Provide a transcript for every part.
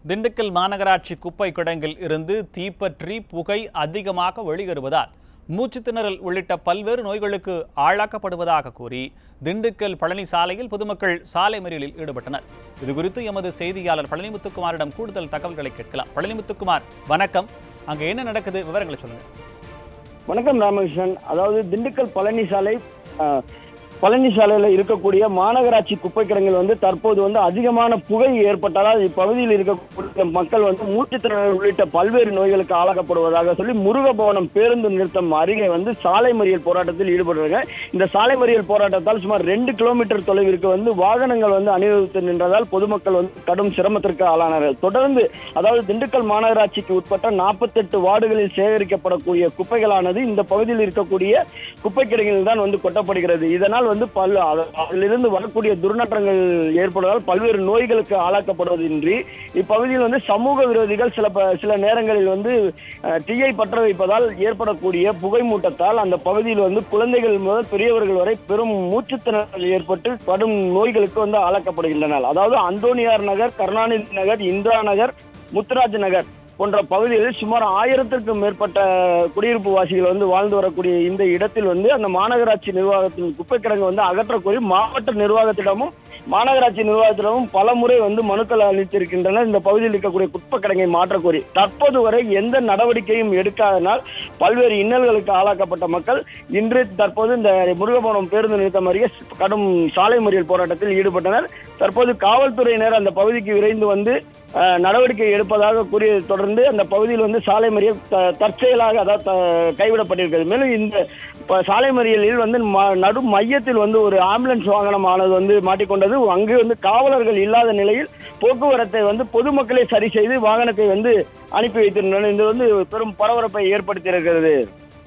திண்டுக்கல் மாநகராட்சி குப்பை கிடங்கில் இருந்து தீப்பற்றி புகை அதிகமாக வெளியேறுவதால் மூச்சுத் திணறல் உள்ளிட்ட பல்வேறு நோய்களுக்கு ஆளாக்கப்படுவதாக கூறி திண்டுக்கல் பழனி சாலையில் பொதுமக்கள் சாலை மறியலில் ஈடுபட்டனர் இதுகுறித்து எமது செய்தியாளர் பழனிமுத்துக்குமாரிடம் கூடுதல் தகவல்களை கேட்கலாம் பழனிமுத்துக்குமார் வணக்கம் அங்க என்ன நடக்குது விவரங்களை சொல்லுங்க வணக்கம் ராமகிருஷ்ணன் அதாவது திண்டுக்கல் பழனி சாலை அஹ், பழனி சாலையில இருக்கக்கூடிய மாநகராட்சி குப்பை கிடங்கில் வந்து தற்போது வந்து அதிகமான புகை ஏற்பட்டதால் இப்பகுதியில் இருக்கக்கூடிய மக்கள் வந்து மூச்சுத்திறன் உள்ளிட்ட பல்வேறு நோய்களுக்கு ஆளாக்கப்படுவதாக சொல்லி முருகபவனம் பேருந்து நிறுத்தம் அருகே வந்து சாலை மறியல் போராட்டத்தில் ஈடுபடுறாங்க இந்த சாலை மறியல் போராட்டத்தால் சுமார் ரெண்டு கிலோமீட்டர் தொலைவிற்கு வந்து வாகனங்கள் வந்து அணிவகுத்து நின்றதால் பொதுமக்கள் வந்து கடும் சிரமத்திற்கு ஆளானார்கள் தொடர்ந்து அதாவது திண்டுக்கல் மாநகராட்சிக்கு உட்பட்ட நாற்பத்தெட்டு வார்டுகளில் சேகரிக்கப்படக்கூடிய குப்பைகளானது இந்த பகுதியில் இருக்கக்கூடிய குப்பை கிடங்கில் தான் வந்து கொட்டப்படுகிறது இதனால் வந்து பல் அத- அதிலிருந்து வரக்கூடிய துர்நாற்றங்கள் ஏற்படுவதால் பல்வேறு நோய்களுக்கு ஆளாக்கப்படுவதின்றி இப்பகுதியில் வந்து சமூக விரோதிகள் சில ப- சில நேரங்களில் வந்து அஹ், தீயை பற்ற வைப்பதால் ஏற்படக்கூடிய புகை மூட்டத்தால் அந்த பகுதியில் வந்து குழந்தைகள் முதல் பெரியவர்கள் வரை பெரும் மூச்சுத்திணறல் ஏற்பட்டு கடும் நோய்களுக்கு வந்து ஆளாக்கப்படுகின்றனர் அதாவது அந்தோனியார் நகர் கருணாநிதி நகர் இந்திரா நகர் முத்துராஜ் நகர் போன்ற பகுதிகளில் சுமார் ஆயிரத்திற்கும் மேற்பட்ட குடியிருப்பு வாசிகள் வந்து வாழ்ந்து வரக்கூடிய இந்த இடத்தில் வந்து அந்த மாநகராட்சி நிர்வாகத்தின் குப்பை கிடங்கு வந்து அகற்றக்கோரி மாவட்ட நிர்வாகத்திடமும் மாநகராட்சி நிர்வாகத்திடமும் பல முறை வந்து மனுக்கள் அளித்திருக்கின்றனர் இந்த பகுதியில் இருக்கக்கூடிய குப்பை கிடங்கை மாற்றக்கோரி தற்போது வரை எந்த நடவடிக்கையும் எடுக்காதனால் பல்வேறு இன்னல்களுக்கு ஆளாக்கப்பட்ட மக்கள் இன்று தற்போது இந்த முருகபவனம் பேருந்து நிறுத்தம் அருகே கடும் சாலை மறியல் போராட்டத்தில் ஈடுபட்டனர் தற்போது காவல்துறையினர் அந்த பகுதிக்கு விரைந்து வந்து அஹ், நடவடிக்கை எடுப்பதாக கூறியதை தொடர்ந்து அந்த பகுதியில் வந்து சாலை மறியல் த- தற்செயலாக அதாவது த- கைவிடப்பட்டிருக்கிறது மேலும் இந்த ப- சாலை மறியலில் வந்து ம- நடு மையத்தில் வந்து ஒரு ஆம்புலன்ஸ் வாகனமானது வந்து மாட்டிக்கொண்டது அங்கு வந்து காவலர்கள் இல்லாத நிலையில் போக்குவரத்தை வந்து பொதுமக்களே சரி செய்து வாகனத்தை வந்து அனுப்பி வைத்திருந்தனர் இது வந்து பெரும் பரபரப்பை ஏற்படுத்தியிருக்கிறது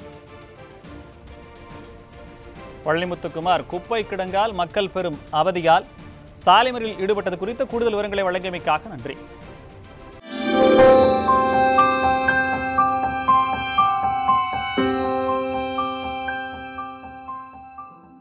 பழனிமுத்துக்குமார் குப்பை கிடங்கால் மக்கள் பெறும் அவதியால் சாலை மறியலில் ஈடுபட்டது குறித்த கூடுதல் விவரங்களை வழங்கியமைக்காக நன்றி